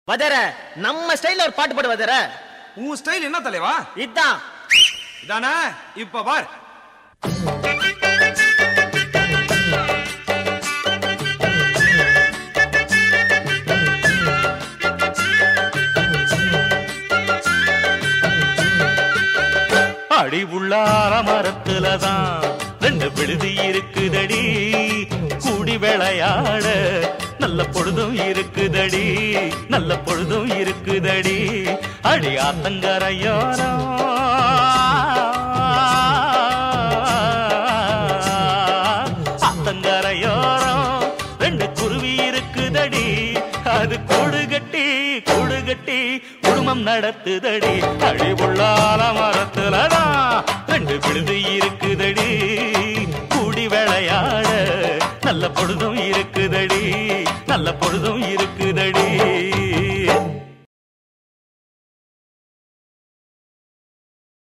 வதர நம்ம ஸ்டைல்ல ஒரு பாட்டு பாடு வதர உன் ஸ்டைல் என்ன தலைவா இதான் இதானே இப்ப பார் அடி உள்ளார மரத்துலதான் ரெண்டு விழுதி இருக்குதடி கூடி விளையாட நல்ல பொழுதும் இருக்குதடி நல்ல பொழுதும் இருக்குதடி அடி ஆத்தங்கரையோரம் ஆத்தங்கரையோரம் ரெண்டு குருவி இருக்குதடி அது கூடு கட்டி கூடு கட்டி குடும்பம் நடத்துதடி அடி உள்ளால மரத்துலதான் ரெண்டு விழுது இருக்குதடி கூடி விளையாட நல்ல பொழுதும் இருக்குதடி நல்ல பொழுதும் இருக்குதடி